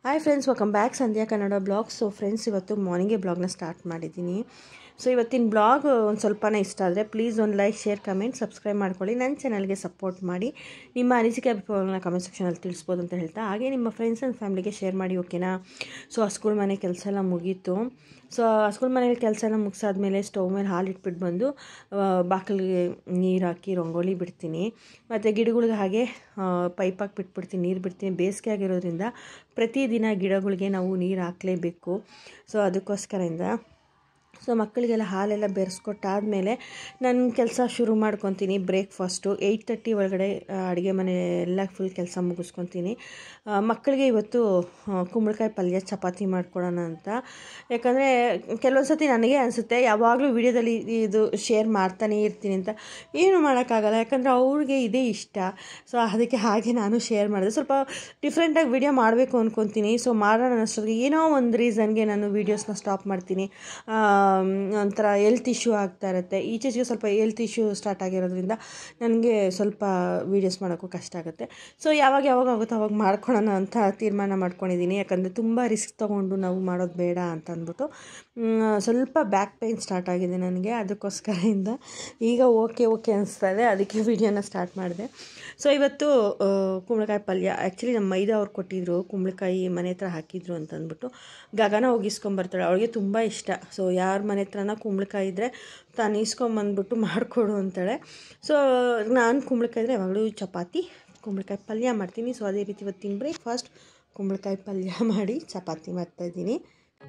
hi friends welcome back Sandhya Kannada blog so friends ಇವತ್ತು ಮಾರ್ನಿಂಗೇ ಬ್ಲಾಗ್ನ ಸ್ಟಾರ್ಟ್ ಮಾಡಿದ್ದೀನಿ ಸೊ ಇವತ್ತಿನ ಬ್ಲಾಗ್ ಒಂದು ಸ್ವಲ್ಪನೇ ಇಷ್ಟ ಆದರೆ ಪ್ಲೀಸ್ ಒಂದು ಲೈಕ್ ಶೇರ್ ಕಮೆಂಟ್ ಸಬ್ಸ್ಕ್ರೈಬ್ ಮಾಡ್ಕೊಳ್ಳಿ ನನ್ನ ಚಾನಲ್ಗೆ ಸಪೋರ್ಟ್ ಮಾಡಿ ನಿಮ್ಮ ಅನಿಸಿಕೆ ಅಭಿಪ್ರಾಯಗಳನ್ನ ಕಮೆಂಟ್ ಸೆಕ್ಷನಲ್ಲಿ ತಿಳಿಸ್ಬೋದು ಅಂತ ಹೇಳ್ತಾ ಹಾಗೆ ನಿಮ್ಮ ಫ್ರೆಂಡ್ಸ್ ಆ್ಯಂಡ್ ಫ್ಯಾಮಿಲಿಗೆ ಶೇರ್ ಮಾಡಿ ಓಕೆನಾ ಸೊ ಆ ಸ್ಕೂಲ್ ಮನೆ ಕೆಲಸ ಎಲ್ಲ ಮುಗೀತು ಸೊ ಆ ಸ್ಕೂಲ್ ಮನೇಲಿ ಕೆಲಸ ಎಲ್ಲ ಮುಗಿಸಾದ್ಮೇಲೆ ಸ್ಟವ್ ಮೇಲೆ ಹಾಲು ಇಟ್ಬಿಟ್ಟು ಬಂದು ಬಾಗಿಲಿಗೆ ನೀರು ಹಾಕಿ ರಂಗೋಲಿ ಬಿಡ್ತೀನಿ ಮತ್ತು ಗಿಡಗಳಿಗೆ ಹಾಗೆ ಪೈಪ್ ಹಾಕಿ ಬಿಟ್ಬಿಡ್ತೀನಿ ನೀರು ಬಿಡ್ತೀನಿ ಬೇಸಿಗೆ ಆಗಿರೋದ್ರಿಂದ ಪ್ರತಿದಿನ ಗಿಡಗಳಿಗೆ ನಾವು ನೀರು ಹಾಕಲೇಬೇಕು ಸೊ ಅದಕ್ಕೋಸ್ಕರದಿಂದ ಸೊ ಮಕ್ಕಳಿಗೆಲ್ಲ ಹಾಲೆಲ್ಲ ಬೆರೆಸ್ಕೊಟ್ಟಾದಮೇಲೆ ನನ್ನ ಕೆಲಸ ಶುರು ಮಾಡ್ಕೊತೀನಿ ಬ್ರೇಕ್ಫಾಸ್ಟು ಏಯ್ಟ್ ತರ್ಟಿ ಒಳಗಡೆ ಅಡುಗೆ ಮನೆ ಎಲ್ಲ ಫುಲ್ ಕೆಲಸ ಮುಗಿಸ್ಕೊತೀನಿ ಮಕ್ಕಳಿಗೆ ಇವತ್ತು ಕುಂಬಳಕಾಯಿ ಪಲ್ಯ ಚಪಾತಿ ಮಾಡ್ಕೊಡೋಣ ಅಂತ ಯಾಕಂದರೆ ಕೆಲವೊಂದು ಸತಿ ನನಗೆ ಅನಿಸುತ್ತೆ ಯಾವಾಗಲೂ ವಿಡಿಯೋದಲ್ಲಿ ಇದು ಶೇರ್ ಮಾಡ್ತಾನೇ ಇರ್ತೀನಿ ಅಂತ ಏನು ಮಾಡೋಕ್ಕಾಗಲ್ಲ ಯಾಕಂದರೆ ಅವ್ರಿಗೆ ಇದೇ ಇಷ್ಟ ಸೊ ಅದಕ್ಕೆ ಹಾಗೆ ನಾನು ಶೇರ್ ಮಾಡಿದೆ ಸ್ವಲ್ಪ ಡಿಫ್ರೆಂಟಾಗಿ ವಿಡಿಯೋ ಮಾಡಬೇಕು ಅಂದ್ಕೊತೀನಿ ಸೊ ಮಾಡೋಣ ಅನ್ನೋಷ್ಟೊತ್ತಿಗೆ ಏನೋ ಒಂದು ರೀಸನ್ಗೆ ನಾನು ವೀಡಿಯೋಸ್ನ ಸ್ಟಾಪ್ ಮಾಡ್ತೀನಿ ಒಂಥರ ಎಲ್ತ್ ಇಶ್ಯೂ ಆಗ್ತಾ ಇರುತ್ತೆ ಈಚೆಗೆ ಸ್ವಲ್ಪ ಎಲ್ತ್ ಇಶ್ಯೂ ಸ್ಟಾರ್ಟ್ ಆಗಿರೋದ್ರಿಂದ ನನಗೆ ಸ್ವಲ್ಪ ವೀಡಿಯೋಸ್ ಮಾಡೋಕ್ಕೂ ಕಷ್ಟ ಆಗುತ್ತೆ ಸೊ ಯಾವಾಗ ಯಾವಾಗ ಆಗುತ್ತೋ ಅವಾಗ ಮಾಡ್ಕೊಳ್ಳೋಣ ಅಂತ ತೀರ್ಮಾನ ಮಾಡ್ಕೊಂಡಿದ್ದೀನಿ ಯಾಕಂದರೆ ತುಂಬ ರಿಸ್ಕ್ ತೊಗೊಂಡು ನಾವು ಮಾಡೋದು ಬೇಡ ಅಂತ ಅಂದ್ಬಿಟ್ಟು ಸ್ವಲ್ಪ ಬ್ಯಾಕ್ ಪೇಯ್ನ್ ಸ್ಟಾರ್ಟ್ ಆಗಿದೆ ನನಗೆ ಅದಕ್ಕೋಸ್ಕರದಿಂದ ಈಗ ಓಕೆ ಓಕೆ ಅನಿಸ್ತಾ ಇದೆ ಅದಕ್ಕೆ ವೀಡಿಯೋನ ಸ್ಟಾರ್ಟ್ ಮಾಡಿದೆ ಸೊ ಇವತ್ತು ಕುಂಬಳಕಾಯಿ ಪಲ್ಯ ಆ್ಯಕ್ಚುಲಿ ನಮ್ಮ ಮೈದಾ ಅವ್ರು ಕೊಟ್ಟಿದ್ರು ಕುಂಬಳಕಾಯಿ ಮನೆ ಹತ್ರ ಹಾಕಿದ್ರು ಅಂತ ಅಂದ್ಬಿಟ್ಟು ಗಗನ ಹೋಗಿಸ್ಕೊಂಬರ್ತಾಳೆ ಅವಳಿಗೆ ತುಂಬ ಇಷ್ಟ ಸೊ ಯಾರ ಮನೆ ಹತ್ರನ ಕುಂಬಳಕಾಯಿ ಇದ್ದರೆ ತಾನು ಇಸ್ಕೊಂಬಂದ್ಬಿಟ್ಟು ಮಾಡಿಕೊಡು ಅಂತಾಳೆ ಸೊ ನಾನು ಕುಂಬಳಕಾಯಿ ಇದ್ದರೆ ಯಾವಾಗಲೂ ಚಪಾತಿ ಕುಂಬಳಕಾಯಿ ಪಲ್ಯ ಮಾಡ್ತೀನಿ ಸೊ ಅದೇ ರೀತಿ ಇವತ್ತಿನ ಬ್ರೇಕ್ಫಾಸ್ಟ್ ಕುಂಬಳಕಾಯಿ ಪಲ್ಯ ಮಾಡಿ ಚಪಾತಿ ಮಾಡ್ತಾಯಿದ್ದೀನಿ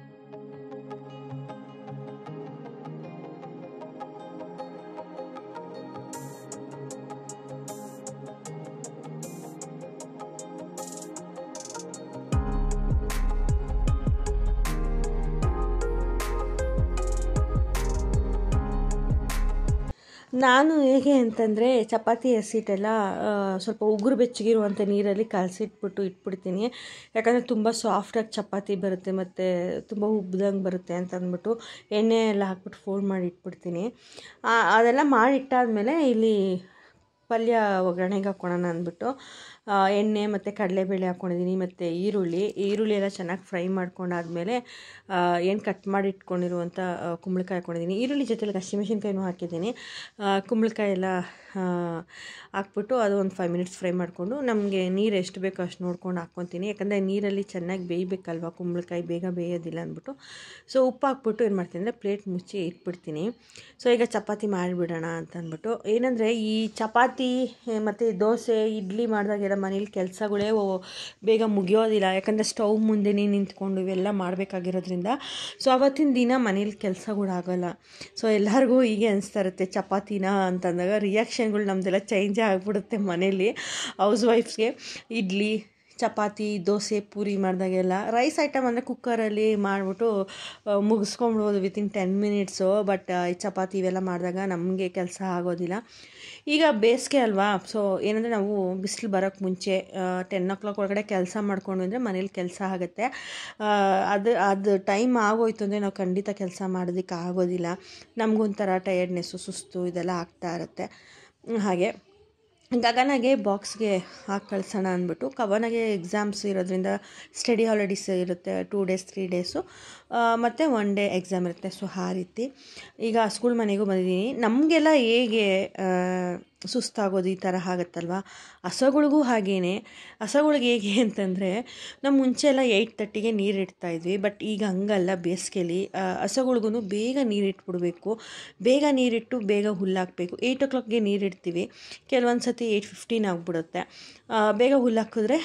ನಾನು ಹೇಗೆ ಅಂತಂದರೆ ಚಪಾತಿ ಹಸಿಟ್ಟೆಲ್ಲ ಸ್ವಲ್ಪ ಉಗುರು ಬೆಚ್ಚಗಿರುವಂಥ ನೀರಲ್ಲಿ ಕಲಸಿಟ್ಬಿಟ್ಟು ಇಟ್ಬಿಡ್ತೀನಿ ಯಾಕಂದರೆ ತುಂಬ ಸಾಫ್ಟಾಗಿ ಚಪಾತಿ ಬರುತ್ತೆ ಮತ್ತು ತುಂಬ ಉಬ್ದಂಗೆ ಬರುತ್ತೆ ಅಂತ ಅಂದ್ಬಿಟ್ಟು ಎಣ್ಣೆ ಎಲ್ಲ ಹಾಕ್ಬಿಟ್ಟು ಫೋಲ್ಡ್ ಮಾಡಿ ಇಟ್ಬಿಡ್ತೀನಿ ಅದೆಲ್ಲ ಮಾಡಿಟ್ಟಾದಮೇಲೆ ಇಲ್ಲಿ ಪಲ್ಯ ಒಗ್ಗರಣೆಗೆ ಹಾಕ್ಕೊಳೋಣ ಅಂದ್ಬಿಟ್ಟು ಎಣ್ಣೆ ಮತ್ತು ಕಡಲೆಬೇಳೆ ಹಾಕ್ಕೊಂಡಿದ್ದೀನಿ ಮತ್ತು ಈರುಳ್ಳಿ ಈರುಳ್ಳಿ ಎಲ್ಲ ಚೆನ್ನಾಗಿ ಫ್ರೈ ಮಾಡ್ಕೊಂಡಾದ್ಮೇಲೆ ಏನು ಕಟ್ ಮಾಡಿ ಇಟ್ಕೊಂಡಿರುವಂಥ ಕುಂಬಳಕಾಯಿ ಹಾಕ್ಕೊಂಡಿದ್ದೀನಿ ಈರುಳ್ಳಿ ಜೊತೆಲಿ ಹಸಿಮೆಣ್ಸಿನ್ಕಾಯಿನೂ ಹಾಕಿದ್ದೀನಿ ಕುಂಬಳಕಾಯಿ ಎಲ್ಲ ಹಾಕ್ಬಿಟ್ಟು ಅದು ಒಂದು ಫೈವ್ ಮಿನಿಟ್ಸ್ ಫ್ರೈ ಮಾಡಿಕೊಂಡು ನಮಗೆ ನೀರು ಎಷ್ಟು ಬೇಕೋ ಅಷ್ಟು ನೋಡ್ಕೊಂಡು ಹಾಕ್ಕೊತೀನಿ ಯಾಕಂದರೆ ನೀರಲ್ಲಿ ಚೆನ್ನಾಗಿ ಬೇಯಬೇಕಲ್ವ ಕುಂಬಳಕಾಯಿ ಬೇಗ ಬೇಯೋದಿಲ್ಲ ಅಂದ್ಬಿಟ್ಟು ಸೊ ಉಪ್ಪು ಹಾಕ್ಬಿಟ್ಟು ಏನು ಮಾಡ್ತೀನಿ ಅಂದರೆ ಪ್ಲೇಟ್ ಮುಚ್ಚಿ ಇಟ್ಬಿಡ್ತೀನಿ ಸೊ ಈಗ ಚಪಾತಿ ಮಾಡಿಬಿಡೋಣ ಅಂತ ಅಂದ್ಬಿಟ್ಟು ಏನಂದರೆ ಈ ಚಪಾತಿ ಮತ್ತು ದೋಸೆ ಇಡ್ಲಿ ಮಾಡಿದಾಗೆಲ್ಲ ಮನೇಲಿ ಕೆಲಸಗಳೇ ಬೇಗ ಮುಗಿಯೋದಿಲ್ಲ ಯಾಕಂದರೆ ಸ್ಟವ್ ಮುಂದೆನೇ ನಿಂತ್ಕೊಂಡು ಇವೆಲ್ಲ ಮಾಡಬೇಕಾಗಿರೋದ್ರಿಂದ ಸೊ ಅವತ್ತಿನ ದಿನ ಮನೇಲಿ ಕೆಲಸಗಳಾಗಲ್ಲ ಸೊ ಎಲ್ಲರಿಗೂ ಹೀಗೆ ಅನಿಸ್ತಾ ಇರುತ್ತೆ ಚಪಾತಿನ ಅಂತಂದಾಗ ರಿಯಾಕ್ಷನ್ಗಳು ನಮ್ಮದೆಲ್ಲ ಚೇಂಜೇ ಆಗಿಬಿಡುತ್ತೆ ಮನೇಲಿ ಹೌಸ್ ವೈಫ್ಸ್ಗೆ ಇಡ್ಲಿ ಚಪಾತಿ ದೋಸೆ ಪೂರಿ ಮಾಡಿದಾಗೆಲ್ಲ ರೈಸ್ ಐಟಮ್ ಅಂದರೆ ಕುಕ್ಕರಲ್ಲಿ ಮಾಡಿಬಿಟ್ಟು ಮುಗಿಸ್ಕೊಂಬಿಡ್ಬೋದು ವಿತಿನ್ ಟೆನ್ ಮಿನಿಟ್ಸು ಬಟ್ ಈ ಚಪಾತಿ ಇವೆಲ್ಲ ಮಾಡಿದಾಗ ನಮಗೆ ಕೆಲಸ ಆಗೋದಿಲ್ಲ ಈಗ ಬೇಸಿಗೆ ಅಲ್ವಾ ಸೊ ಏನಂದರೆ ನಾವು ಬಿಸಿಲು ಬರೋಕ್ಕೆ ಮುಂಚೆ ಟೆನ್ ಓ ಕ್ಲಾಕ್ ಒಳಗಡೆ ಕೆಲಸ ಮಾಡ್ಕೊಂಡು ಅಂದರೆ ಮನೇಲಿ ಕೆಲಸ ಆಗುತ್ತೆ ಅದು ಅದು ಟೈಮ್ ಆಗೋಯ್ತು ಅಂದರೆ ನಾವು ಖಂಡಿತ ಕೆಲಸ ಮಾಡೋದಕ್ಕೆ ಆಗೋದಿಲ್ಲ ನಮಗೊಂಥರ ಟಯರ್ಡ್ನೆಸ್ಸು ಸುಸ್ತು ಇದೆಲ್ಲ ಆಗ್ತಾ ಇರುತ್ತೆ ಹಾಗೆ ಗಗನಗೆ ಬಾಕ್ಸ್ಗೆ ಹಾಕಿ ಕಳ್ಸೋಣ ಅಂದ್ಬಿಟ್ಟು ಕವನಗೆ ಎಕ್ಸಾಮ್ಸ್ ಇರೋದ್ರಿಂದ ಸ್ಟಡಿ ಹಾಲಿಡೇಸ್ ಇರುತ್ತೆ ಟೂ ಡೇಸ್ ತ್ರೀ ಡೇಸು ಮತ್ತು ಒನ್ ಡೇ ಎಕ್ಸಾಮ್ ಇರುತ್ತೆ ಸೊ ಆ ರೀತಿ ಈಗ ಸ್ಕೂಲ್ ಮನೆಗೂ ಬಂದಿದ್ದೀನಿ ನಮಗೆಲ್ಲ ಹೇಗೆ ಸುಸ್ತಾಗೋದು ಈ ಥರ ಆಗುತ್ತಲ್ವ ಹಸಗಳಿಗೂ ಹಾಗೇ ಹಸಗಳಿಗೆ ಹೇಗೆ ಅಂತಂದರೆ ನಮ್ಮ ಮುಂಚೆ ಎಲ್ಲ ಏಯ್ಟ್ ತರ್ಟಿಗೆ ನೀರು ಇಡ್ತಾಯಿದ್ವಿ ಬಟ್ ಈಗ ಹಂಗಲ್ಲ ಬೇಸಿಗೆಲಿ ಹಸಗಳಿಗೂ ಬೇಗ ನೀರಿಟ್ಬಿಡ್ಬೇಕು ಬೇಗ ನೀರಿಟ್ಟು ಬೇಗ ಹುಲ್ಲಾಕಬೇಕು ಏಯ್ಟ್ ಓ ಕ್ಲಾಕ್ಗೆ ನೀರಿಡ್ತೀವಿ ಕೆಲವೊಂದು ಸತಿ ಏಯ್ಟ್ ಫಿಫ್ಟೀನ್ ಆಗಿಬಿಡುತ್ತೆ ಬೇಗ ಹುಲ್ಲು ಹಾಕಿದ್ರೆ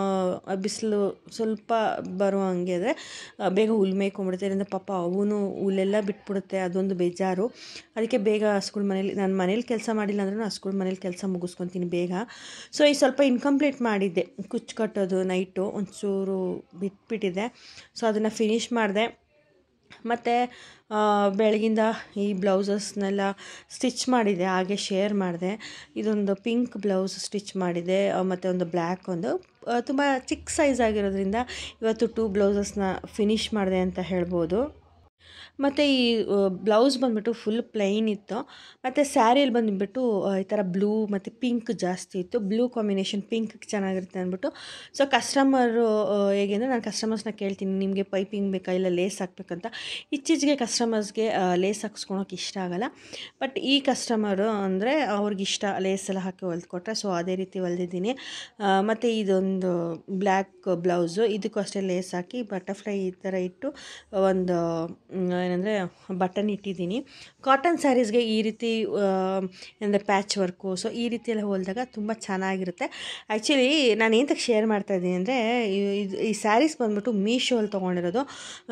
ಬಿಸಿಲು ಸ್ವಲ್ಪ ಬರೋ ಹಂಗೆ ಆದರೆ ಬೇಗ ಹುಲ್ ಮೇಯ್ಕೊಂಬಿಡುತ್ತೆ ಇದರಿಂದ ಪಾಪ ಅವನು ಹುಲ್ಲೆಲ್ಲ ಬಿಟ್ಬಿಡುತ್ತೆ ಅದೊಂದು ಬೇಜಾರು ಅದಕ್ಕೆ ಬೇಗ ಸ್ಕೂಲ್ ಮನೇಲಿ ನಾನು ಮನೇಲಿ ಕೆಲಸ ಮಾಡಿಲ್ಲ ಅಂದ್ರೂ ನಾನು ಸ್ಕೂಲ್ ಮನೇಲಿ ಕೆಲಸ ಮುಗಿಸ್ಕೊತೀನಿ ಬೇಗ ಸೊ ಈ ಸ್ವಲ್ಪ ಇನ್ಕಂಪ್ಲೀಟ್ ಮಾಡಿದ್ದೆ ಕುಚ್ಚು ಕಟ್ಟೋದು ನೈಟು ಒಂಚೂರು ಬಿಟ್ಬಿಟ್ಟಿದ್ದೆ ಸೊ ಅದನ್ನು ಫಿನಿಷ್ ಮಾಡಿದೆ ಮತ್ತು ಬೆಳಗಿಂದ ಈ ಬ್ಲೌಸಸ್ನೆಲ್ಲ ಸ್ಟಿಚ್ ಮಾಡಿದೆ ಹಾಗೆ ಶೇರ್ ಮಾಡಿದೆ ಇದೊಂದು ಪಿಂಕ್ ಬ್ಲೌಸ್ ಸ್ಟಿಚ್ ಮಾಡಿದೆ ಮತ್ತು ಒಂದು ಬ್ಲ್ಯಾಕ್ ಒಂದು ತುಂಬ ಚಿಕ್ಕ ಸೈಜ್ ಆಗಿರೋದ್ರಿಂದ ಇವತ್ತು ಟೂ ಬ್ಲೌಸಸ್ನ ಫಿನಿಷ್ ಮಾಡಿದೆ ಅಂತ ಹೇಳ್ಬೋದು ಮತ್ತು ಈ ಬ್ಲೌಸ್ ಬಂದುಬಿಟ್ಟು ಫುಲ್ ಪ್ಲೈನ್ ಇತ್ತು ಮತ್ತು ಸ್ಯಾರಿಯಲ್ಲಿ ಬಂದುಬಿಟ್ಟು ಈ ಥರ ಬ್ಲೂ ಮತ್ತು ಪಿಂಕ್ ಜಾಸ್ತಿ ಇತ್ತು ಬ್ಲೂ ಕಾಂಬಿನೇಷನ್ ಪಿಂಕ್ ಚೆನ್ನಾಗಿರುತ್ತೆ ಅಂದ್ಬಿಟ್ಟು ಸೊ ಕಸ್ಟಮರು ಹೇಗೆ ಅಂದರೆ ನಾನು ಕಸ್ಟಮರ್ಸ್ನ ಕೇಳ್ತೀನಿ ನಿಮಗೆ ಪೈಪಿಂಗ್ ಬೇಕಾ ಇಲ್ಲ ಲೇಸ್ ಹಾಕ್ಬೇಕಂತ ಇತ್ತೀಚೆಗೆ ಕಸ್ಟಮರ್ಸ್ಗೆ ಲೇಸ್ ಹಾಕ್ಸ್ಕೊಳೋಕೆ ಇಷ್ಟ ಆಗಲ್ಲ ಬಟ್ ಈ ಕಸ್ಟಮರು ಅಂದರೆ ಅವ್ರಿಗೆ ಇಷ್ಟ ಲೇಸ್ ಎಲ್ಲ ಹಾಕಿ ಹೊಲ್ದ್ಕೊಟ್ರೆ ಸೊ ಅದೇ ರೀತಿ ಹೊಲ್ದಿದ್ದೀನಿ ಮತ್ತು ಇದೊಂದು ಬ್ಲ್ಯಾಕ್ ಬ್ಲೌಸು ಇದಕ್ಕೂ ಅಷ್ಟೇ ಲೇಸ್ ಹಾಕಿ ಬಟರ್ಫ್ಲೈ ಈ ಥರ ಇಟ್ಟು ಒಂದು ಏನಂದರೆ ಬಟನ್ ಇಟ್ಟಿದ್ದೀನಿ ಕಾಟನ್ ಸ್ಯಾರೀಸ್ಗೆ ಈ ರೀತಿ ಅಂದರೆ ಪ್ಯಾಚ್ ವರ್ಕು ಸೊ ಈ ರೀತಿ ಎಲ್ಲ ಹೊಲಿದಾಗ ತುಂಬ ಚೆನ್ನಾಗಿರುತ್ತೆ ಆ್ಯಕ್ಚುಲಿ ನಾನು ಏನಕ್ಕೆ ಶೇರ್ ಮಾಡ್ತಾ ಇದ್ದೀನಿ ಅಂದರೆ ಇದು ಈ ಸ್ಯಾರೀಸ್ ಬಂದ್ಬಿಟ್ಟು ಮೀಶೋಲ್ಲಿ ತೊಗೊಂಡಿರೋದು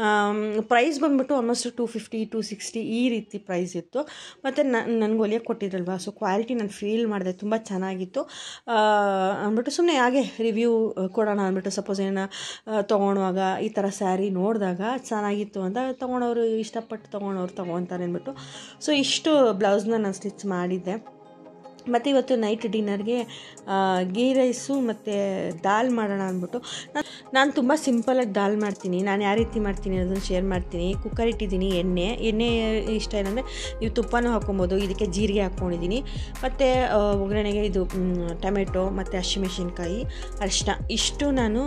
ಪ್ರೈಸ್ ಬಂದ್ಬಿಟ್ಟು almost two fifty two sixty ಈ ರೀತಿ ಪ್ರೈಸ್ ಇತ್ತು ಮತ್ತು ನನಗೆ ಹೊಲಿಯೋಕ್ಕೆ ಕೊಟ್ಟಿದ್ರಲ್ವ ಸೊ ಕ್ವಾಲಿಟಿ ನಾನು ಫೀಲ್ ಮಾಡಿದೆ ತುಂಬ ಚೆನ್ನಾಗಿತ್ತು ಅಂದ್ಬಿಟ್ಟು ಸುಮ್ಮನೆ ಹಾಗೆ ರಿವ್ಯೂ ಕೊಡೋಣ ಅಂದ್ಬಿಟ್ಟು ಸಪೋಸ್ ಏನೋ ತೊಗೊಳುವಾಗ ಈ ಥರ ಸ್ಯಾರಿ ನೋಡಿದಾಗ ಚೆನ್ನಾಗಿತ್ತು ಅಂತ ತೊಗೊಳೋರು ಇಷ್ಟಪಟ್ಟು ತೊಗೊಳೋರು ತೊಗೊತಾರೆ ಅಂದ್ಬಿಟ್ಟು ಸೊ ಇಷ್ಟು ಬ್ಲೌಸ್ನ ನಾನು ಸ್ಟಿಚ್ ಮಾಡಿದ್ದೆ ಮತ್ತು ಇವತ್ತು ನೈಟ್ ಡಿನ್ನರ್ಗೆ ಗೀ ರೈಸು ಮತ್ತು ದಾಲ್ ಮಾಡೋಣ ಅಂದ್ಬಿಟ್ಟು ನಾನು ತುಂಬ ಸಿಂಪಲಾಗಿ ದಾಲ್ ಮಾಡ್ತೀನಿ ನಾನು ಯಾವ ರೀತಿ ಮಾಡ್ತೀನಿ ಅದನ್ನು ಶೇರ್ ಮಾಡ್ತೀನಿ ಕುಕ್ಕರ್ ಇಟ್ಟಿದ್ದೀನಿ ಎಣ್ಣೆ ಎಣ್ಣೆ ಇಷ್ಟ ಏನಂದರೆ ನೀವು ತುಪ್ಪನೂ ಹಾಕ್ಕೊಬೋದು ಇದಕ್ಕೆ ಜೀರಿಗೆ ಹಾಕ್ಕೊಂಡಿದ್ದೀನಿ ಮತ್ತು ಒಗ್ಗರಣೆಗೆ ಇದು ಟೊಮೆಟೊ ಮತ್ತು ಹಸಿಮೆಣ್ಸಿನ್ಕಾಯಿ ಅರಿಶಿನ ಇಷ್ಟು ನಾನು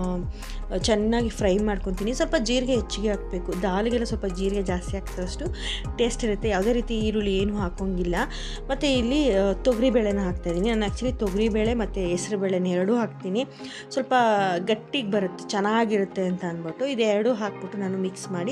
ಚೆನ್ನಾಗಿ ಫ್ರೈ ಮಾಡ್ಕೊತೀನಿ ಸ್ವಲ್ಪ ಜೀರಿಗೆ ಹೆಚ್ಚಿಗೆ ಹಾಕಬೇಕು ದಾಲ್ಗೆಲ್ಲ ಸ್ವಲ್ಪ ಜೀರಿಗೆ ಜಾಸ್ತಿ ಹಾಕ್ತದಷ್ಟು ಟೇಸ್ಟ್ ಇರುತ್ತೆ ಯಾವುದೇ ರೀತಿ ಈರುಳ್ಳಿ ಏನೂ ಹಾಕೋಂಗಿಲ್ಲ ಮತ್ತು ಇಲ್ಲಿ ತೊಗರಿಬೇಳೆನ ಹಾಕ್ತಾಯಿದ್ದೀನಿ ನಾನು ಆ್ಯಕ್ಚುಲಿ ತೊಗರಿಬೇಳೆ ಮತ್ತು ಹೆಸ್ರು ಬೇಳೆನ ಎರಡೂ ಹಾಕ್ತೀನಿ ಸ್ವಲ್ಪ ಗಟ್ಟಿಗೆ ಬರುತ್ತೆ ಚೆನ್ನಾಗಿರುತ್ತೆ ಅಂತ ಅಂದ್ಬಿಟ್ಟು ಇದು ಎರಡೂ ಹಾಕ್ಬಿಟ್ಟು ನಾನು ಮಿಕ್ಸ್ ಮಾಡಿ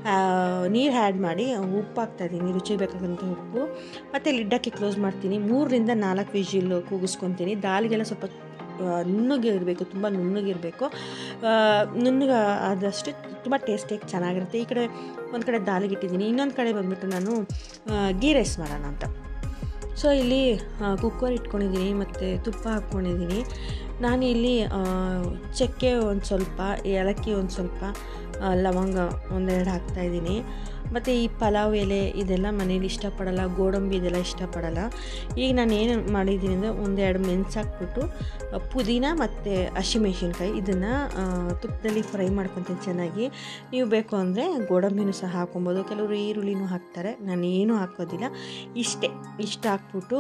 ನೀರು ಆ್ಯಡ್ ಮಾಡಿ ಉಪ್ಪು ಹಾಕ್ತಾಯಿದ್ದೀನಿ ರುಚಿಗೆ ಬೇಕಾದಂಥ ಉಪ್ಪು ಮತ್ತು ಲಿಡ್ಡಕ್ಕೆ ಕ್ಲೋಸ್ ಮಾಡ್ತೀನಿ ಮೂರರಿಂದ ನಾಲ್ಕು ವಿಜಿಲ್ ಕೂಗಿಸ್ಕೊತೀನಿ ದಾಲ್ಗೆಲ್ಲ ಸ್ವಲ್ಪ ನುಣ್ಣಗಿರಬೇಕು ತುಂಬ ನುಣ್ಣಗಿರಬೇಕು ನುಣ್ಣಗೆ ಆದಷ್ಟು ತುಂಬ ಟೇಸ್ಟಿಯಾಗಿ ಚೆನ್ನಾಗಿರುತ್ತೆ ಈ ಕಡೆ ಒಂದು ಕಡೆ ದಾಲಿಗೆ ಇಟ್ಟಿದ್ದೀನಿ ಇನ್ನೊಂದು ಕಡೆ ಬಂದುಬಿಟ್ಟು ನಾನು ಗೀ ರೈಸ್ ಮಾಡೋಣ ಅಂತ ಸೊ ಇಲ್ಲಿ ಕುಕ್ಕರ್ ಇಟ್ಕೊಂಡಿದ್ದೀನಿ ಮತ್ತು ತುಪ್ಪ ಹಾಕ್ಕೊಂಡಿದ್ದೀನಿ ನಾನು ಇಲ್ಲಿ ಚಕ್ಕೆ ಒಂದು ಸ್ವಲ್ಪ ಏಲಕ್ಕಿ ಒಂದು ಸ್ವಲ್ಪ ಲವಂಗ ಒಂದೆರಡು ಹಾಕ್ತಾಯಿದ್ದೀನಿ ಮತ್ತು ಈ ಪಲಾವ್ ಎಲೆ ಇದೆಲ್ಲ ಮನೇಲಿ ಇಷ್ಟಪಡಲ್ಲ ಗೋಡಂಬಿ ಇದೆಲ್ಲ ಇಷ್ಟಪಡಲ್ಲ ಈಗ ನಾನು ಏನು ಮಾಡಿದ್ದೀನಿ ಅಂದರೆ ಒಂದೆರಡು ಮೆಣಸು ಹಾಕ್ಬಿಟ್ಟು ಪುದೀನ ಮತ್ತು ಹಸಿಮೆಣ್ಸಿನ್ಕಾಯಿ ಇದನ್ನು ತುಪ್ಪದಲ್ಲಿ ಫ್ರೈ ಮಾಡ್ಕೊತೀನಿ ಚೆನ್ನಾಗಿ ನೀವು ಬೇಕು ಅಂದರೆ ಗೋಡಂಬಿನೂ ಸಹ ಹಾಕೊಬೋದು ಕೆಲವರು ಈರುಳ್ಳಿನೂ ಹಾಕ್ತಾರೆ ನಾನು ಏನೂ ಹಾಕೋದಿಲ್ಲ ಇಷ್ಟೇ ಇಷ್ಟು ಹಾಕ್ಬಿಟ್ಟು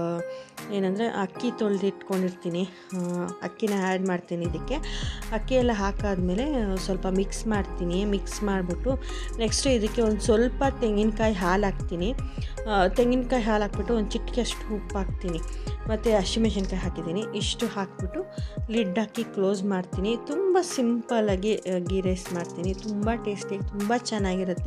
ಏನಂದರೆ ಅಕ್ಕಿ ತೊಳೆದು ಇಟ್ಕೊಂಡಿರ್ತೀನಿ ಅಕ್ಕಿನ ಆ್ಯಡ್ ಮಾಡ್ತೀನಿ ಇದಕ್ಕೆ ಅಕ್ಕಿ ಎಲ್ಲ ಹಾಕಾದ್ಮೇಲೆ ಸ್ವಲ್ಪ ಮಿಕ್ಸ್ ಮಾಡ್ತೀನಿ ಮಿಕ್ಸ್ ಮಾಡಿಬಿಟ್ಟು ನೆಕ್ಸ್ಟು ಇದಕ್ಕೆ ಒಂದು ಸ್ವಲ್ಪ ತೆಂಗಿನಕಾಯಿ ಹಾಲು ಹಾಕ್ತೀನಿ ತೆಂಗಿನಕಾಯಿ ಹಾಲು ಹಾಕ್ಬಿಟ್ಟು ಒಂದು ಚಿಟಿಕೆ ಅಷ್ಟು ಉಪ್ಪು ಹಾಕ್ತೀನಿ ಮತ್ತು ಹಸಿಮೆಣ್ಸಿನ್ಕಾಯಿ ಹಾಕಿದ್ದೀನಿ ಇಷ್ಟು ಹಾಕ್ಬಿಟ್ಟು ಲಿಡ್ ಹಾಕಿ ಕ್ಲೋಸ್ ಮಾಡ್ತೀನಿ ತುಂಬ ಸಿಂಪಲಾಗಿ ಗೀ ರೈಸ್ ಮಾಡ್ತೀನಿ ತುಂಬ ಟೇಸ್ಟಿಯಾಗಿ ತುಂಬ ಚೆನ್ನಾಗಿರುತ್ತೆ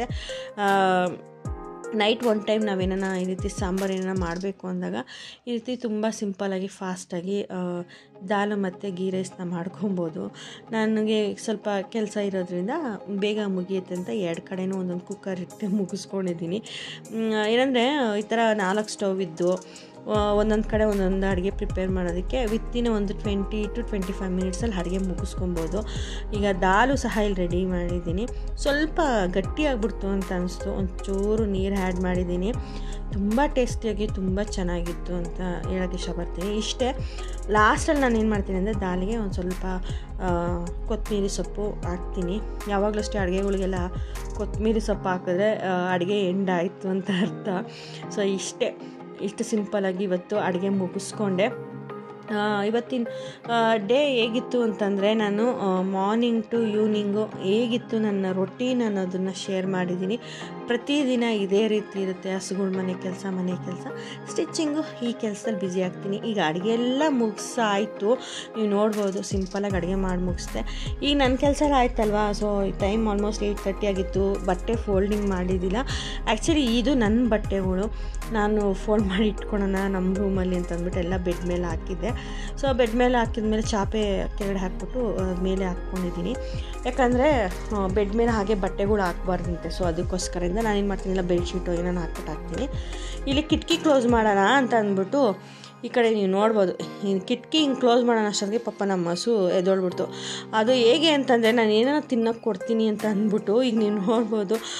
ನೈಟ್ ಒನ್ ಟೈಮ್ ನಾವೇನ ಈ ರೀತಿ ಸಾಂಬಾರು ಏನಾರ ಮಾಡಬೇಕು ಅಂದಾಗ ಈ ರೀತಿ ತುಂಬ ಸಿಂಪಲಾಗಿ ಫಾಸ್ಟಾಗಿ ದಾಲ್ ಮತ್ತು ಗೀ ರೈಸ್ನ ಮಾಡ್ಕೊಬೋದು ನನಗೆ ಸ್ವಲ್ಪ ಕೆಲಸ ಇರೋದ್ರಿಂದ ಬೇಗ ಮುಗಿಯುತ್ತೆ ಅಂತ ಎರಡು ಕಡೆನೂ ಒಂದೊಂದು ಕುಕ್ಕರ್ ಇಟ್ಟು ಮುಗಿಸ್ಕೊಂಡಿದ್ದೀನಿ ಏನಂದರೆ ಈ ಥರ ನಾಲ್ಕು ಸ್ಟವ್ ಇದ್ದು ಒಂದೊಂದು ಕಡೆ ಒಂದೊಂದು ಅಡುಗೆ ಪ್ರಿಪೇರ್ ಮಾಡೋದಕ್ಕೆ ವಿತ್ತಿನ ಒಂದು ಟ್ವೆಂಟಿ ಟು ಟ್ವೆಂಟಿ ಫೈವ್ ಮಿನಿಟ್ಸಲ್ಲಿ ಅಡುಗೆ ಮುಗಿಸ್ಕೊಬೋದು ಈಗ ದಾಲು ಸಹ ಇಲ್ಲಿ ರೆಡಿ ಮಾಡಿದ್ದೀನಿ ಸ್ವಲ್ಪ ಗಟ್ಟಿಯಾಗ್ಬಿಡ್ತು ಅಂತ ಅನಿಸ್ತು ಒಂಚೂರು ನೀರು ಆ್ಯಡ್ ಮಾಡಿದ್ದೀನಿ ತುಂಬ ಟೇಸ್ಟಿಯಾಗಿ ತುಂಬ ಚೆನ್ನಾಗಿತ್ತು ಅಂತ ಹೇಳೋಕ್ಕೆ ಇಷ್ಟಪಡ್ತೀನಿ ಇಷ್ಟೇ ಲಾಸ್ಟಲ್ಲಿ ನಾನು ಏನು ಮಾಡ್ತೀನಿ ಅಂದರೆ ದಾಲಿಗೆ ಒಂದು ಸ್ವಲ್ಪ ಕೊತ್ತಂಬರಿ ಸೊಪ್ಪು ಹಾಕ್ತೀನಿ ಯಾವಾಗಲೂ ಅಷ್ಟೇ ಅಡುಗೆಗಳಿಗೆಲ್ಲ ಕೊತ್ತಂಬರಿ ಸೊಪ್ಪು ಹಾಕಿದ್ರೆ ಅಡುಗೆ ಎಂಡಾಯಿತು ಅಂತ ಅರ್ಥ ಸೊ ಇಷ್ಟೇ ಇಷ್ಟು ಸಿಂಪಲಾಗಿ ಇವತ್ತು ಅಡುಗೆ ಮುಗಿಸ್ಕೊಂಡೆ ಇವತ್ತಿನ ಡೇ ಹೇಗಿತ್ತು ಅಂತಂದರೆ ನಾನು ಮಾರ್ನಿಂಗ್ ಟು ಈವ್ನಿಂಗು ಹೇಗಿತ್ತು ನನ್ನ ರೊಟೀನ್ ಅನ್ನೋದನ್ನು ಶೇರ್ ಮಾಡಿದ್ದೀನಿ ಪ್ರತಿದಿನ ಇದೇ ರೀತಿ ಇರುತ್ತೆ ಹಸುಗಳ ಮನೆ ಕೆಲಸ ಮನೆ ಕೆಲಸ ಸ್ಟಿಚ್ಚಿಂಗು ಈ ಕೆಲಸದಲ್ಲಿ ಬ್ಯುಸಿ ಆಗ್ತೀನಿ ಈಗ ಅಡುಗೆ ಎಲ್ಲ ಮುಗಿಸಾಯಿತು ನೀವು ನೋಡ್ಬೋದು ಸಿಂಪಲಾಗಿ ಅಡುಗೆ ಮಾಡಿ ಮುಗಿಸ್ದೆ ಈಗ ನನ್ನ ಕೆಲಸ ಎಲ್ಲ ಆಯ್ತಲ್ವಾ so time almost eight thirty ಆಗಿತ್ತು ಬಟ್ಟೆ ಫೋಲ್ಡಿಂಗ್ ಮಾಡಿದ್ದಿಲ್ಲ ಆ್ಯಕ್ಚುಲಿ ಇದು ನನ್ನ ಬಟ್ಟೆಗಳು ನಾನು ಫೋಲ್ಡ್ ಮಾಡಿ ಇಟ್ಕೊಳೋಣ ನಮ್ಮ ರೂಮಲ್ಲಿ ಅಂತ ಅಂದ್ಬಿಟ್ಟು ಎಲ್ಲ ಬೆಡ್ ಮೇಲೆ ಹಾಕಿದ್ದೆ ಸೊ ಬೆಡ್ ಮೇಲೆ ಹಾಕಿದ್ಮೇಲೆ ಚಾಪೆ ಕೆಳಗಡೆ ಹಾಕ್ಬಿಟ್ಟು ಮೇಲೆ ಹಾಕ್ಕೊಂಡಿದ್ದೀನಿ ಯಾಕಂದರೆ ಬೆಡ್ ಮೇಲೆ ಹಾಗೆ ಬಟ್ಟೆಗಳು ಹಾಕ್ಬಾರ್ದಂತೆ ಸೊ ಅದಕ್ಕೋಸ್ಕರದಿಂದ ನಾನೇನು ಮಾಡ್ತೀನಿ ಇಲ್ಲ ಬೆಡ್ಶೀಟು ಏನಾರು ಹಾಕ್ಬಿಟ್ಟು ಹಾಕ್ತೀನಿ ಇಲ್ಲಿ ಕಿಟಕಿ ಕ್ಲೋಸ್ ಮಾಡೋಣ ಅಂತ ಅಂದ್ಬಿಟ್ಟು ಈ ಕಡೆ ನೀವು ನೋಡ್ಬೋದು ಕಿಟಕಿ ಹಿಂಗೆ ಕ್ಲೋಸ್ ಮಾಡೋಣ ಅಷ್ಟೊತ್ತಿಗೆ ಪಾಪ ನಮ್ಮ ಹಸು ಎದ್ದೋಳ್ಬಿಡ್ತು ಅದು ಹೇಗೆ ಅಂತಂದರೆ ನಾನು ಏನಾರು ತಿನ್ನೋಕ್ಕೆ ಕೊಡ್ತೀನಿ ಅಂತ ಅಂದ್ಬಿಟ್ಟು ಈಗ ನೀವು ನೋಡ್ಬೋದು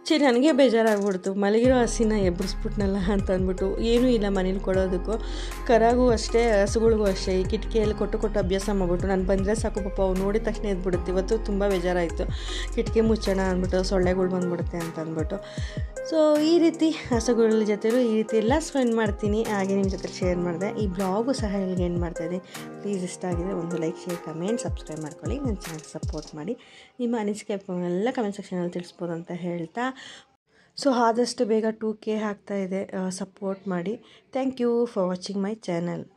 ಛೀ ನನಗೆ ಬೇಜಾರಾಗ್ಬಿಡ್ತು ಮಲಗಿರೋ ಹಸಿನ ಎಬ್ಬರಿಸ್ಬಿಟ್ನಲ್ಲ ಅಂತ ಅಂದ್ಬಿಟ್ಟು ಏನೂ ಇಲ್ಲ ಮನೇಲಿ ಕೊಡೋದಕ್ಕೂ ಕರಾಗೂ ಅಷ್ಟೇ ಹಸುಗಳಿಗೂ ಅಷ್ಟೇ ಈ ಕಿಟಕಿಯಲ್ಲಿ ಕೊಟ್ಟು ಕೊಟ್ಟು ಅಭ್ಯಾಸ ಮಾಡ್ಬಿಟ್ಟು ನಾನು ಬಂದರೆ ಸಾಕು ಪಾಪ ಅವು ನೋಡಿದ ತಕ್ಷಣ ಎದ್ಬಿಡುತ್ತೆ ಇವತ್ತು ತುಂಬ ಬೇಜಾರಾಯಿತು ಕಿಟಕಿ ಮುಚ್ಚೋಣ ಅಂದ್ಬಿಟ್ಟು ಸೊಳ್ಳೆಗಳು ಬಂದ್ಬಿಡುತ್ತೆ ಅಂತ ಅಂದ್ಬಿಟ್ಟು ಸೊ ಈ ರೀತಿ ಹಸುಗಳ ಜೊತೆಲೂ ಈ ರೀತಿ ಎಲ್ಲ ಸ್ಪೆಂಡ್ ಮಾಡ್ತೀನಿ ಹಾಗೆ ನಿಮ್ಮ ಜೊತೆ ಶೇರ್ ಮಾಡಿದೆ ಈ ಬ್ಲಾಗು ಸಹ ಇಲ್ಲಿಗೆ ಏನು ಮಾಡ್ತಾಯಿದ್ದೀನಿ ಪ್ಲೀಸ್ ಇಷ್ಟ ಆಗಿದೆ ಒಂದು ಲೈಕ್ ಶೇರ್ ಕಮೆಂಟ್ ಸಬ್ಸ್ಕ್ರೈಬ್ ಮಾಡ್ಕೊಳ್ಳಿ ನನ್ನ ಚಾನಲ್ ಸಪೋರ್ಟ್ ಮಾಡಿ ನಿಮ್ಮ ಅನಿಸಿಕೆ ಎಲ್ಲ ಕಮೆಂಟ್ ಸೆಕ್ಷನಲ್ಲಿ ತಿಳಿಸ್ಬೋದು ಅಂತ ಹೇಳ್ತಾ ಸೊ ಆದಷ್ಟು ಬೇಗ ಟೂ ಕೆ ಆಗ್ತಾಯಿದೆ ಸಪೋರ್ಟ್ ಮಾಡಿ thank you for watching my channel